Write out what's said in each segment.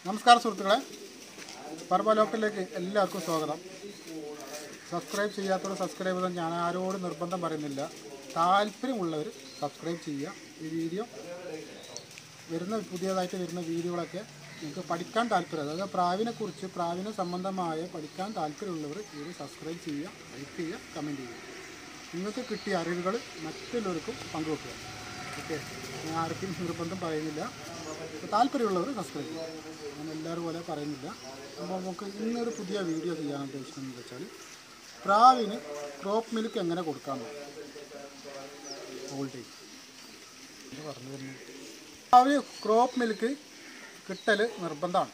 നമസ്കാരം സുഹൃത്തുക്കളെ പർവ ലോക്കലിലേക്ക് എല്ലാവർക്കും സ്വാഗതം സബ്സ്ക്രൈബ് ചെയ്യാത്തവർ സബ്സ്ക്രൈബ് ചെയ്താൽ ഞാൻ ആരോടും നിർബന്ധം പറയുന്നില്ല താല്പര്യമുള്ളവർ സബ്സ്ക്രൈബ് ചെയ്യുക ഈ വീഡിയോ വരുന്ന പുതിയതായിട്ട് വരുന്ന വീഡിയോകളൊക്കെ നിങ്ങൾക്ക് പഠിക്കാൻ താല്പര്യം അതായത് പ്രാവിനെ കുറിച്ച് പ്രാവിനെ സംബന്ധമായ പഠിക്കാൻ താല്പര്യമുള്ളവർ ഇത് സബ്സ്ക്രൈബ് ചെയ്യുക ലൈക്ക് ചെയ്യുക കമൻറ്റ് ചെയ്യുക നിങ്ങൾക്ക് കിട്ടിയ അറിവുകൾ മറ്റുള്ളവർക്കും പങ്കുവെക്കുക ഓക്കെ ഞാൻ ആർക്കും നിർബന്ധം പറയുന്നില്ല അപ്പോൾ താല്പര്യമുള്ളവർ സബ്സ്ക്രൈബ് ചെയ്യുക ഞാൻ എല്ലാവരും പോലെ പറയുന്നില്ല അപ്പോൾ നമുക്ക് ഇന്നൊരു പുതിയ വീഡിയോ ചെയ്യാൻ ഉദ്ദേശിക്കുന്നത് വെച്ചാൽ പ്രാവിന് ക്രോപ്പ് മിൽക്ക് എങ്ങനെ കൊടുക്കാമെന്ന് ഓൾഡ് ഇത് പറഞ്ഞു തരുന്നത് പ്രാവിന് ക്രോപ്പ് മിൽക്ക് കിട്ടൽ നിർബന്ധമാണ്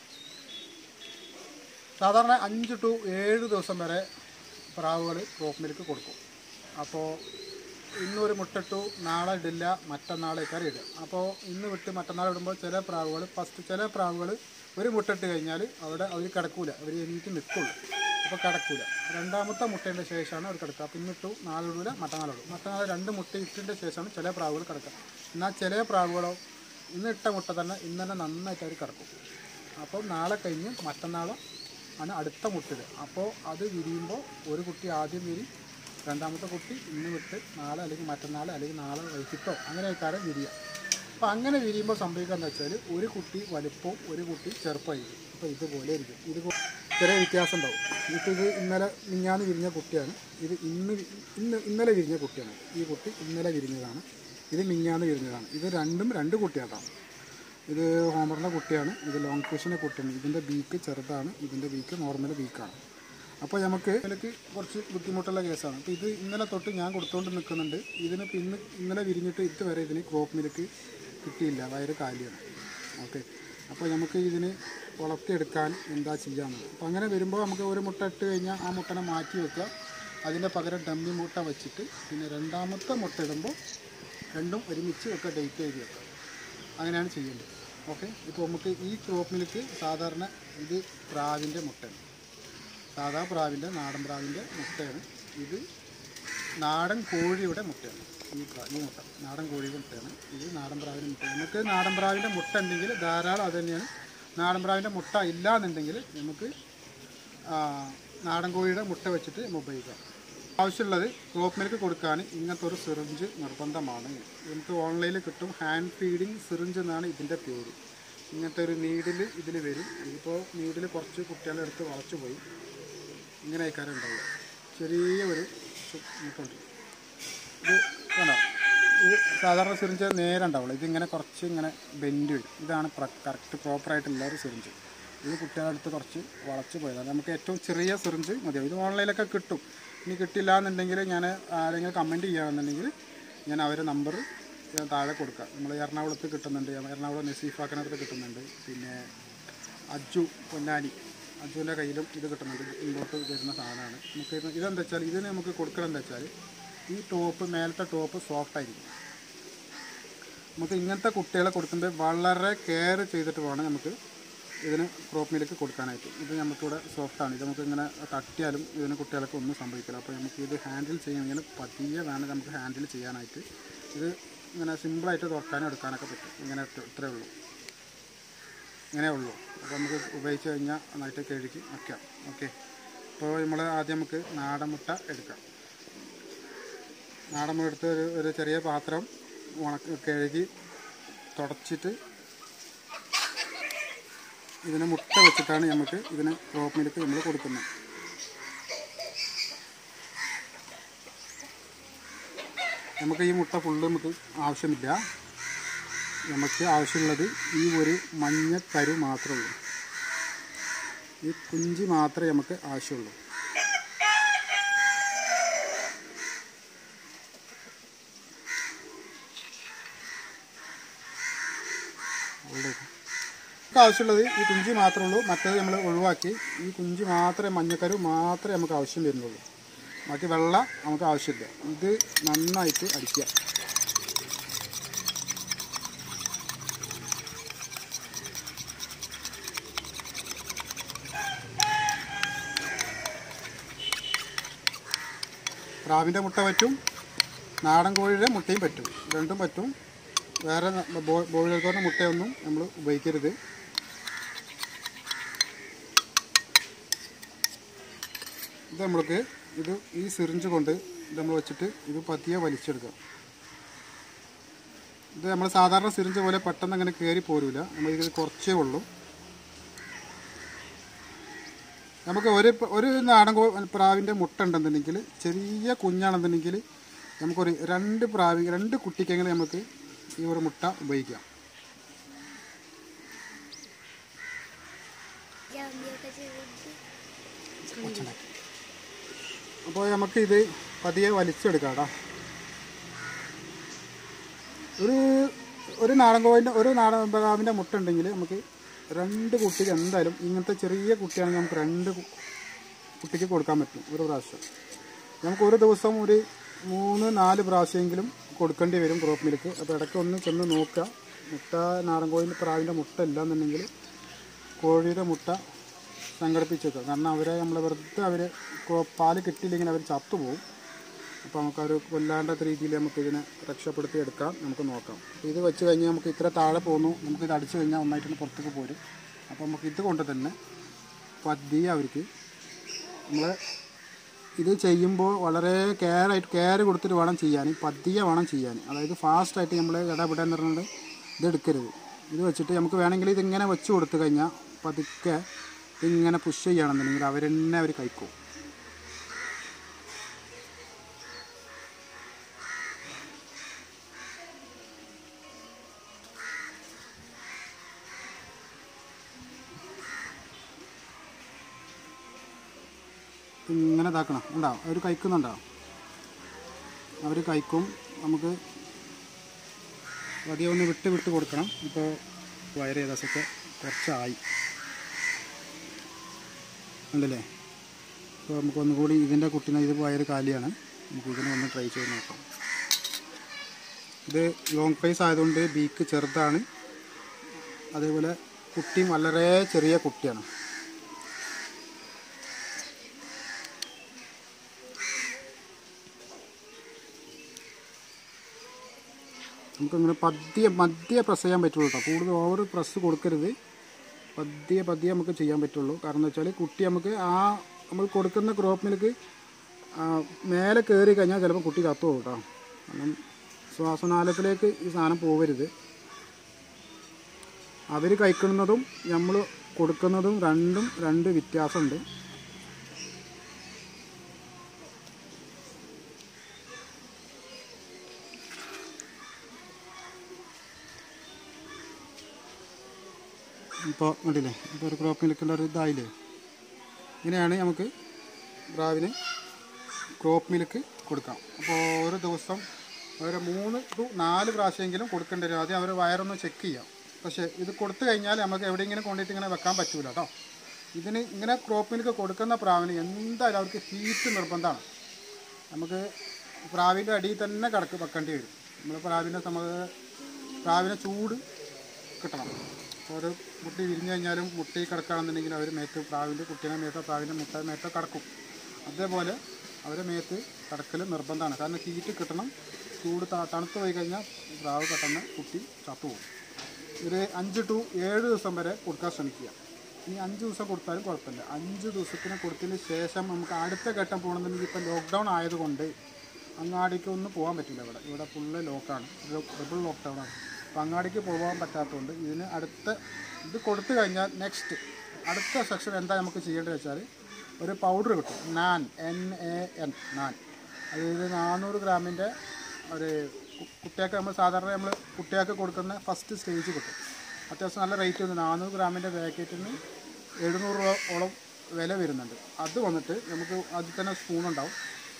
സാധാരണ അഞ്ച് ടു ഏഴ് ദിവസം വരെ പ്രാവുകൾ ക്രോപ്പ് മിൽക്ക് കൊടുക്കും അപ്പോൾ ഇന്നൊരു മുട്ടിട്ടു നാളെ ഇടില്ല മറ്റന്നാളേക്കാർ ഇടുക അപ്പോൾ ഇന്ന് വിട്ട് മറ്റന്നാൾ ഇടുമ്പോൾ ചില പ്രാവുകൾ ഫസ്റ്റ് ചില പ്രാവുകൾ ഒരു മുട്ടിട്ട് കഴിഞ്ഞാൽ അവിടെ അവർ കിടക്കൂല അവർ എണീറ്റ് നിൽക്കുള്ളൂ അപ്പോൾ കിടക്കൂല രണ്ടാമത്തെ മുട്ടേൻ്റെ ശേഷമാണ് അവർ കിടക്കുക അപ്പോൾ ഇന്നിട്ടു നാളെ ഇടൂല മറ്റന്നാൾ ഇടും മറ്റന്നാൾ രണ്ട് മുട്ട ഇട്ടിൻ്റെ ശേഷമാണ് ചില പ്രാവുകൾ കിടക്കുക എന്നാൽ ചില പ്രാവുകളോ ഇന്ന് ഇട്ട മുട്ട തന്നെ ഇന്ന് തന്നെ നന്നായിട്ട് അവർ കിടക്കും അപ്പോൾ നാളെ കഴിഞ്ഞ് മറ്റന്നാളോ ആണ് അടുത്ത മുട്ടിത് അപ്പോൾ അത് വിരിയുമ്പോൾ ഒരു കുട്ടി ആദ്യം വിരി രണ്ടാമത്തെ കുട്ടി ഇന്ന് വിട്ട് നാളെ അല്ലെങ്കിൽ മറ്റന്നാൾ അല്ലെങ്കിൽ നാളെ വൈകിട്ടോ അങ്ങനെ ആയിക്കാരം വിരിയുക അപ്പോൾ അങ്ങനെ വിരിയുമ്പോൾ സംഭവിക്കുക എന്ന് വെച്ചാൽ ഒരു കുട്ടി വലുപ്പവും ഒരു കുട്ടി ചെറുപ്പമായിരിക്കും അപ്പോൾ ഇതുപോലെ ഇരിക്കും ഇത് കൊ- ചെറിയ വ്യത്യാസം ഉണ്ടാവും ഇപ്പോൾ ഇത് ഇന്നലെ മിഞ്ഞാന്ന് വിരിഞ്ഞ കുട്ടിയാണ് ഇത് ഇന്ന് വി- ഇന്ന് ഇന്നലെ വിരിഞ്ഞ കുട്ടിയാണ് ഈ കുട്ടി ഇന്നലെ വിരിഞ്ഞതാണ് ഇത് മിഞ്ഞാന്ന് വിരിഞ്ഞതാണ് ഇത് രണ്ടും രണ്ട് കുട്ടിയാട്ടാണ് ഇത് ഹോമറിൻ്റെ കുട്ടിയാണ് ഇത് ലോങ് ഫിഷിൻ്റെ കുട്ടിയാണ് ഇതിൻ്റെ ബീക്ക് ചെറുതാണ് ഇതിൻ്റെ ബീക്ക് നോർമൽ ബീക്കാണ് അപ്പോൾ നമുക്ക് ഇതിലേക്ക് കുറച്ച് ബുദ്ധിമുട്ടുള്ള കേസാണ് അപ്പോൾ ഇത് ഇന്നലെ തൊട്ട് ഞാൻ കൊടുത്തുകൊണ്ട് നിൽക്കുന്നുണ്ട് ഇതിന് ഇപ്പം ഇന്ന് ഇന്നലെ വിരിഞ്ഞിട്ട് ഇതുവരെ ഇതിന് ക്രോപ്പ് മിൽക്ക് കിട്ടിയില്ല വയറ് കാലിയാണ് ഓക്കെ അപ്പോൾ നമുക്ക് ഇതിന് വളർത്തിയെടുക്കാൻ എന്താ ചെയ്യാമെന്ന് അപ്പോൾ അങ്ങനെ വരുമ്പോൾ നമുക്ക് ഒരു മുട്ട ഇട്ട് കഴിഞ്ഞാൽ ആ മുട്ടനെ മാറ്റി വെക്കുക അതിൻ്റെ പകരം ഡമ്മി മുട്ട വെച്ചിട്ട് പിന്നെ രണ്ടാമത്തെ മുട്ട ഇടുമ്പോൾ രണ്ടും ഒരുമിച്ച് ഒക്കെ ഡേറ്റ് എഴുതി വെക്കുക അങ്ങനെയാണ് ചെയ്യേണ്ടത് ഓക്കെ ഇപ്പോൾ നമുക്ക് ഈ ക്രോപ്പ് മിൽക്ക് സാധാരണ ഇത് പ്രാവിൻ്റെ മുട്ടയാണ് സാധാ പ്രാവിൻ്റെ നാടൻ പ്രാവിൻ്റെ മുട്ടയാണ് ഇത് നാടൻ കോഴിയുടെ മുട്ടയാണ് ഈ പ്രാ ഈ മുട്ട നാടൻ കോഴിയുടെ മുട്ടയാണ് ഇത് നാടൻ പ്രാവിൻ്റെ മുട്ട നമുക്ക് നാടൻ പ്രാവിൻ്റെ മുട്ട ഉണ്ടെങ്കിൽ ധാരാളം അത് തന്നെയാണ് നാടൻ പ്രാവിൻ്റെ മുട്ട ഇല്ല എന്നുണ്ടെങ്കിൽ നമുക്ക് ആ, നാടൻ കോഴിയുടെ മുട്ട വെച്ചിട്ട് നമുക്ക് ഉപയോഗിക്കാം ആവശ്യമുള്ളത് ക്രോപ്പ് മിൽക്ക് കൊടുക്കാൻ ഇങ്ങനത്തെ ഒരു സിറിഞ്ച് നിർബന്ധമാണ് നമുക്ക് ഓൺലൈനിൽ കിട്ടും ഹാൻഡ് ഫീഡിങ് സിറിഞ്ച് എന്നാണ് ഇതിൻ്റെ പേര് ഇങ്ങനത്തെ ഒരു നീഡിൽ ഇതിൽ വരും ഇതിപ്പോൾ നീഡിൽ കുറച്ച് കുട്ടികളുടെ അടുത്ത് വളച്ചു പോയി ഇങ്ങനെ ആയിക്കാരം ഉണ്ടാവുക ചെറിയ ഒരു മുട്ടുണ്ട് ഇത് കണ്ടോ ഇത് സാധാരണ സിറിഞ്ച് നേരെ ഉണ്ടാവുള്ളൂ ഇതിങ്ങനെ കുറച്ച് ഇങ്ങനെ ബെൻഡ് വരും ഇതാണ് കറക്റ്റ് പ്രോപ്പറായിട്ടുള്ള ഒരു സിറിഞ്ച് ഇത് കുട്ടികളുടെ അടുത്ത് കുറച്ച് വളച്ച് പോയതാണ് നമുക്ക് ഏറ്റവും ചെറിയ സിറിഞ്ച് മതിയാവും ഇത് ഓൺലൈനിലൊക്കെ കിട്ടും ഇനി കിട്ടില്ല എന്നുണ്ടെങ്കിൽ ഞാൻ ആരെങ്കിലും കമൻറ്റ് ചെയ്യുകയാണെന്നുണ്ടെങ്കിൽ ഞാൻ അവരെ നമ്പർ ഞാൻ താഴെ കൊടുക്കാം നമ്മൾ എറണാകുളത്ത് കിട്ടുന്നുണ്ട് എറണാകുളം നസീഫാക്കിനകത്ത് കിട്ടുന്നുണ്ട് പിന്നെ അജു പൊന്നാനി അജുവിൻ്റെ കയ്യിലും ഇത് കിട്ടുന്നുണ്ട് ഇങ്ങോട്ട് വരുന്ന സാധനമാണ് നമുക്ക് ഇത് ഇതെന്താ വെച്ചാൽ ഇതിന് നമുക്ക് കൊടുക്കണം എന്താ വെച്ചാൽ ഈ ടോപ്പ് മേലത്തെ ടോപ്പ് സോഫ്റ്റ് ആയിരിക്കും നമുക്ക് ഇങ്ങനത്തെ കുട്ടികളെ കൊടുക്കുമ്പോൾ വളരെ കെയർ ചെയ്തിട്ട് വേണം നമുക്ക് ഇതിന് ക്രോപ്പ് മിൽക്ക് കൊടുക്കാനായിട്ട് ഇത് നമുക്കിവിടെ സോഫ്റ്റാണ് ഇത് നമുക്ക് ഇങ്ങനെ തട്ടിയാലും ഇതിന് കുട്ടികൾക്ക് ഒന്നും സംഭവിക്കില്ല അപ്പോൾ നമുക്ക് ഇത് ഹാൻഡിൽ ചെയ്യണമെങ്കിൽ പതിയെ വേണം നമുക്ക് ഹാൻഡിൽ ചെയ്യാനായിട്ട് ഇത് ഇങ്ങനെ സിമ്പിളായിട്ട് തുറക്കാനും എടുക്കാനൊക്കെ പറ്റും ഇങ്ങനെ ഇത്ര- ഇത്രയേ ഉള്ളൂ ഇങ്ങനെ ഉള്ളൂ അപ്പോൾ നമുക്ക് ഉപയോഗിച്ച് കഴിഞ്ഞാൽ നന്നായിട്ട് കഴുകി വയ്ക്കാം ഓക്കെ അപ്പോൾ നമ്മൾ ആദ്യം നമുക്ക് നാടൻ മുട്ട എടുക്കാം നാടൻ മുട്ട എടുത്ത് ഒരു ഒരു ചെറിയ പാത്രം ഉണക്ക് കഴുകി തുടച്ചിട്ട് ഇതിന് മുട്ട വെച്ചിട്ടാണ് നമുക്ക് ഇതിന് ക്രോപ്പ് മിൽക്ക് നമ്മൾ കൊടുക്കുന്നത് നമുക്ക് ഈ മുട്ട ഫുള്ള് നമുക്ക് ആവശ്യമില്ല നമുക്ക് ആവശ്യമുള്ളത് ഈ ഒരു മഞ്ഞ കരു മാത്രമേ ഉള്ളൂ ഈ കുഞ്ചി മാത്രമേ നമുക്ക് ആവശ്യമുള്ളൂ ഉള്ളിലേക്ക്. നമുക്ക് ആവശ്യമുള്ളത് ഈ കുഞ്ചി മാത്രമേ ഉള്ളൂ മറ്റേത് നമ്മൾ ഒഴിവാക്കി ഈ കുഞ്ചി മാത്രമേ മഞ്ഞക്കരു മാത്രമേ നമുക്ക് ആവശ്യം വരുന്നുള്ളൂ ബാക്കി വെള്ള നമുക്ക് ആവശ്യമില്ല ഇത് നന്നായിട്ട് അടിക്കുക പ്രാവിൻ്റെ മുട്ട പറ്റും നാടൻ കോഴിയുടെ മുട്ടയും പറ്റും രണ്ടും പറ്റും വേറെ ബോയിലർ കോറിൻ്റെ മുട്ടയൊന്നും നമ്മൾ ഉപയോഗിക്കരുത് ഇത് നമ്മൾക്ക് ഇത് ഈ സിറിഞ്ച് കൊണ്ട് ഇത് നമ്മൾ വെച്ചിട്ട് ഇത് പതിയെ വലിച്ചെടുക്കാം ഇത് നമ്മൾ സാധാരണ സിറിഞ്ച് പോലെ പെട്ടെന്ന് അങ്ങനെ കയറി പോരൂല നമ്മൾ ഇത് കുറച്ചേ ഉള്ളൂ നമുക്ക് ഒരു പ- ഒരു നാടൻ കോ പ്രാവിൻ്റെ മുട്ട ഉണ്ടെന്നുണ്ടെങ്കിൽ ചെറിയ കുഞ്ഞാണെന്നുണ്ടെങ്കിൽ നമുക്കൊരു രണ്ട് പ്രാവി രണ്ട് കുട്ടിക്കെങ്കിലും നമുക്ക് ഈ ഒരു മുട്ട ഉപയോഗിക്കാം ജാമ്യൊക്കെ ചെയ്തിട്ട് അപ്പോൾ നമുക്ക് ഇത് പതിയെ വലിച്ചെടുക്കാം കേട്ടോ ഒരു ഒരു നാടൻ കോഴിൻ്റെ ഒരു നാടൻ പ്രാവിൻ്റെ മുട്ട ഉണ്ടെങ്കിൽ നമുക്ക് രണ്ട് കുട്ടിക്ക് എന്തായാലും ഇങ്ങനത്തെ ചെറിയ കുട്ടിയാണെങ്കിൽ നമുക്ക് രണ്ട് കു- കുട്ടിക്ക് കൊടുക്കാൻ പറ്റും ഒരു പ്രാവശ്യം നമുക്ക് ഒരു ദിവസം ഒരു മൂന്ന് നാല് പ്രാവശ്യമെങ്കിലും കൊടുക്കേണ്ടി വരും ക്രോപ്പ് മിൽക്ക് അപ്പോൾ ഇടയ്ക്ക് ഒന്ന് ചെന്ന് നോക്കുക മുട്ട നാടൻ കോഴിൻ്റെ പ്രാവിൻ്റെ മുട്ട ഇല്ലാന്നുണ്ടെങ്കിൽ കോഴിയുടെ മുട്ട സംഘടിപ്പിച്ച് വെക്കുക കാരണം അവരെ നമ്മൾ വെറുതെ അവർ പാല് കിട്ടിയില്ലെങ്കിൽ അവർ ചത്തുപോകും അപ്പോൾ നമുക്ക് അവർ കൊല്ലാണ്ടാത്ത രീതിയിൽ നമുക്ക് ഇതിനെ രക്ഷപ്പെടുത്തി എടുക്കാം നമുക്ക് നോക്കാം അപ്പോൾ ഇത് വെച്ച് കഴിഞ്ഞാൽ നമുക്ക് ഇത്ര താഴെ പോകുന്നു നമുക്ക് ഇത് അടിച്ചു കഴിഞ്ഞാൽ ഒന്നായിട്ടൊന്ന് പുറത്തേക്ക് പോരും അപ്പോൾ നമുക്ക് ഇത് കൊണ്ട് തന്നെ പതിയെ അവർക്ക് നമ്മൾ ഇത് ചെയ്യുമ്പോൾ വളരെ കെയർ ആയിട്ട് കെയർ കൊടുത്തിട്ട് വേണം ചെയ്യാൻ പതിയെ വേണം ചെയ്യാൻ അതായത് ഫാസ്റ്റായിട്ട് നമ്മൾ ഇടപെടാൻ പറഞ്ഞിട്ട് ഇത് എടുക്കരുത് ഇത് വെച്ചിട്ട് നമുക്ക് വേണമെങ്കിൽ ഇതിങ്ങനെ വെച്ച് കൊടുത്തു കഴിഞ്ഞാൽ പതുക്കെ ഇങ്ങനെ പുഷ് ചെയ്യുകയാണെന്നുണ്ടെങ്കിൽ അവരെന്നെ അവർ കഴിക്കും ഇങ്ങനെ ഇതാക്കണം ഉണ്ടോ അവർ കഴിക്കുന്നുണ്ടോ അവർ കഴിക്കും നമുക്ക് അധികം ഒന്ന് വിട്ട് വിട്ട് കൊടുക്കണം ഇപ്പോൾ വയറ് ഏകദേശമൊക്കെ കുറച്ചായി ഉണ്ടല്ലേ അപ്പോൾ നമുക്ക് ഒന്നുകൂടി ഇതിൻ്റെ കുട്ടീനെ ഇത് വയറ് കാലിയാണ് നമുക്ക് ഇതിനെ ഒന്ന് ട്രൈ ചെയ്ത് നോക്കാം ഇത് ലോങ് ഫേസ് ആയതുകൊണ്ട് ബീക്ക് ചെറുതാണ് അതേപോലെ കുട്ടിയും വളരെ ചെറിയ കുട്ടിയാണ് നമുക്കിങ്ങനെ പതിയെ മധ്യ പ്രസ് ചെയ്യാൻ പറ്റുള്ളൂ കേട്ടോ കൂടുതൽ ഓവർ പ്രസ് കൊടുക്കരുത് പതിയെ പതിയെ നമുക്ക് ചെയ്യാൻ പറ്റുള്ളൂ കാരണം എന്ന് വെച്ചാൽ കുട്ടി നമുക്ക് ആ നമ്മൾ കൊടുക്കുന്ന ക്രോപ്പ് മിൽക്ക് മേലെ കയറി കഴിഞ്ഞാൽ ചിലപ്പോൾ കുട്ടി ചത്തു പോകും കേട്ടോ കാരണം ശ്വാസനാളത്തിലേക്ക് ഈ സാധനം പോകരുത് അവർ കഴിക്കുന്നതും നമ്മൾ കൊടുക്കുന്നതും രണ്ടും രണ്ട് വ്യത്യാസമുണ്ട് ഇപ്പോൾ കണ്ടില്ലേ ഇപ്പോൾ ഒരു ക്രോപ്പ് മിൽക്കുള്ള ഒരു ഇതായില്ലേ ഇങ്ങനെയാണ് നമുക്ക് പ്രാവിന് ക്രോപ്പ് മിൽക്ക് കൊടുക്കാം അപ്പോൾ ഒരു ദിവസം ഒരു മൂന്ന് ടു നാല് പ്രാവശ്യമെങ്കിലും കൊടുക്കേണ്ടി വരും ആദ്യം അവർ വയറൊന്ന് ചെക്ക് ചെയ്യാം പക്ഷേ ഇത് കൊടുത്തു കഴിഞ്ഞാൽ നമുക്ക് എവിടെയെങ്കിലും കൊണ്ടിട്ട് ഇങ്ങനെ വെക്കാൻ പറ്റൂല കേട്ടോ ഇതിന് ഇങ്ങനെ ക്രോപ്പ് മിൽക്ക് കൊടുക്കുന്ന പ്രാവിന് എന്തായാലും അവർക്ക് ഹീറ്റ് നിർബന്ധമാണ് നമുക്ക് പ്രാവിൻ്റെ അടിയിൽ തന്നെ കിടക്ക് വെക്കേണ്ടി വരും നമ്മൾ പ്രാവിൻ്റെ സമ പ്രാവിനെ ചൂട് കിട്ടണം അപ്പോൾ ഒരു മുട്ടി വിരിഞ്ഞു കഴിഞ്ഞാലും മുട്ടി കിടക്കുകയാണെന്നുണ്ടെങ്കിൽ അവർ മേത്ത് പ്രാവിൻ്റെ കുട്ടീനെ മേത്തോ പ്രാവിൻ്റെ മുട്ട മേത്തോ കിടക്കും അതേപോലെ അവരെ മേത്ത് കിടക്കൽ നിർബന്ധമാണ് കാരണം ഹീറ്റ് കിട്ടണം ചൂട് ത- തണുത്ത് പോയി കഴിഞ്ഞാൽ പ്രാവ് പെട്ടെന്ന് കുട്ടി ചത്തുപോകും ഒരു അഞ്ച് ടു ഏഴ് ദിവസം വരെ കൊടുക്കാൻ ശ്രമിക്കുക ഇനി അഞ്ച് ദിവസം കൊടുത്താലും കുഴപ്പമില്ല അഞ്ച് ദിവസത്തിന് കൊടുത്തതിന് ശേഷം നമുക്ക് അടുത്ത ഘട്ടം പോകണമെന്നുണ്ടെങ്കിൽ ഇപ്പോൾ ലോക്ക്ഡൗൺ ആയതുകൊണ്ട് അങ്ങാടിക്ക് ഒന്നും പോകാൻ പറ്റില്ല ഇവിടെ ഇവിടെ ഫുള്ള് ലോക്കാണ് ഡബിൾ ലോക്ക്ഡൗൺ ആണ് അപ്പോൾ അങ്ങാടിക്ക് പോകാൻ പറ്റാത്തതുകൊണ്ട് ഇതിന് അടുത്ത ഇത് കൊടുത്തു കഴിഞ്ഞാൽ നെക്സ്റ്റ് അടുത്ത സെക്ഷൻ എന്താ നമുക്ക് ചെയ്യേണ്ടത് വെച്ചാൽ ഒരു പൗഡർ കിട്ടും NAN N A N NAN അതായത് നാനൂറ് ഗ്രാമിൻ്റെ ഒരു കു- കുട്ടികൾക്ക് നമ്മൾ സാധാരണ നമ്മൾ കുട്ടികൾക്ക് കൊടുക്കുന്ന ഫസ്റ്റ് സ്റ്റേജ് കിട്ടും അത്യാവശ്യം നല്ല റേറ്റ് ഉണ്ട് നാനൂറ് ഗ്രാമിൻ്റെ പാക്കറ്റിന് എഴുന്നൂറ് രൂപയോളം വില വരുന്നുണ്ട് അത് വന്നിട്ട് നമുക്ക് അതിൽ തന്നെ സ്പൂൺ ഉണ്ടാവും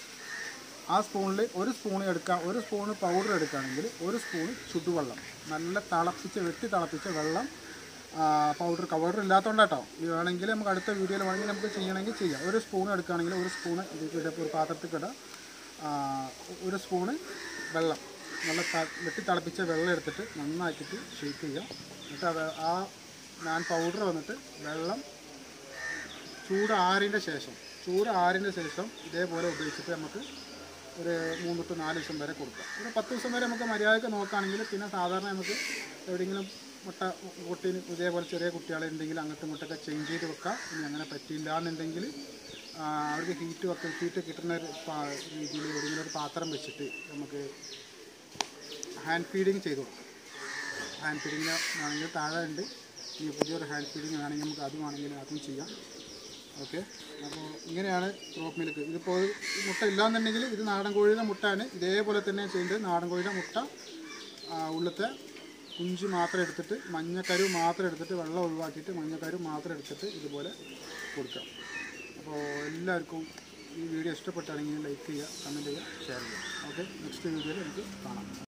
ആ സ്പൂണിൽ ഒരു സ്പൂൺ എടുക്കാം ഒരു സ്പൂണ് പൗഡർ എടുക്കുകയാണെങ്കിൽ ഒരു സ്പൂണ് ചുടുവെള്ളം നല്ല തിളപ്പിച്ച് വെട്ടി തിളപ്പിച്ച വെള്ളം പൗഡർ പൗഡർ ഇല്ലാത്തതുകൊണ്ടാട്ടോ ഇത് വേണമെങ്കിൽ നമുക്ക് അടുത്ത വീഡിയോയിൽ വേണമെങ്കിൽ നമുക്ക് ചെയ്യണമെങ്കിൽ ചെയ്യാം ഒരു സ്പൂൺ എടുക്കുകയാണെങ്കിൽ ഒരു സ്പൂണ് ഇതിലേക്ക് ഇടുക ഒരു പാത്രത്തിൽ ഇടുക ആ, ഒരു സ്പൂണ് വെള്ളം നല്ല ത- വെട്ടി തിളപ്പിച്ച വെള്ളം എടുത്തിട്ട് നന്നാക്കിയിട്ട് ഷേക്ക് ചെയ്യുക എന്നിട്ട് അത് ആ ഞാൻ പൗഡർ വന്നിട്ട് വെള്ളം ചൂട് ആറിൻ്റെ ശേഷം ചൂട് ആറിൻ്റെ ശേഷം ഇതേപോലെ ഉപയോഗിച്ചിട്ട് നമുക്ക് ഒരു മൂന്ന് ടു നാല് ദിവസം വരെ കൊടുക്കാം ഒരു പത്ത് ദിവസം വരെ നമുക്ക് മര്യാദയ്ക്ക് നോക്കുകയാണെങ്കിൽ പിന്നെ സാധാരണ നമുക്ക് എവിടെയെങ്കിലും മുട്ട കുട്ടീന് ഇതേപോലെ ചെറിയ കുട്ടികളുണ്ടെങ്കിൽ അങ്ങോട്ടും ഇങ്ങോട്ടൊക്കെ ചേഞ്ച് ചെയ്ത് വെക്കാം ഇനി അങ്ങനെ പറ്റില്ല എന്നുണ്ടെങ്കിൽ ആ, അവർക്ക് ഹീറ്റ് ഒക്കെ ഹീറ്റ് കിട്ടുന്ന ഒരു പാ- രീതിയിൽ ഏതെങ്കിലും ഒരു പാത്രം വെച്ചിട്ട് നമുക്ക് ഹാൻഡ് ഫീഡിങ് ചെയ്ത് കൊടുക്കാം ഹാൻഡ് ഫീഡിങ്ങിന് ആണെങ്കിൽ താഴെ ഉണ്ട് ഇനി പുതിയൊരു ഹാൻഡ് ഫീഡിങ് വേണമെങ്കിൽ നമുക്ക് അതും ആണെങ്കിൽ അതും ചെയ്യാം ഓക്കെ അപ്പോൾ ഇങ്ങനെയാണ് ക്രോപ്പ് മിൽക്ക് ഇതിപ്പോൾ ഈ മുട്ട ഇല്ലാന്നുണ്ടെങ്കിൽ ഇത് നാടൻ കോഴിയുടെ മുട്ടയാണ് ഇതേപോലെ തന്നെ ചെയ്യേണ്ടത് നാടൻ കോഴിയുടെ മുട്ട ആ, ഉള്ളത്തെ കുഞ്ച് മാത്രം എടുത്തിട്ട് മഞ്ഞക്കരു മാത്രം എടുത്തിട്ട് വെള്ളം ഒഴിവാക്കിയിട്ട് മഞ്ഞക്കരു മാത്രം എടുത്തിട്ട് ഇതുപോലെ കൊടുക്കാം അപ്പോൾ എല്ലാവർക്കും ഈ വീഡിയോ ഇഷ്ടപ്പെട്ടാണെങ്കിൽ ലൈക്ക് ചെയ്യുക കമൻറ്റ് ചെയ്യുക ഷെയർ ചെയ്യുക ഓക്കെ നെക്സ്റ്റ് വീഡിയോയിൽ നമുക്ക് കാണാം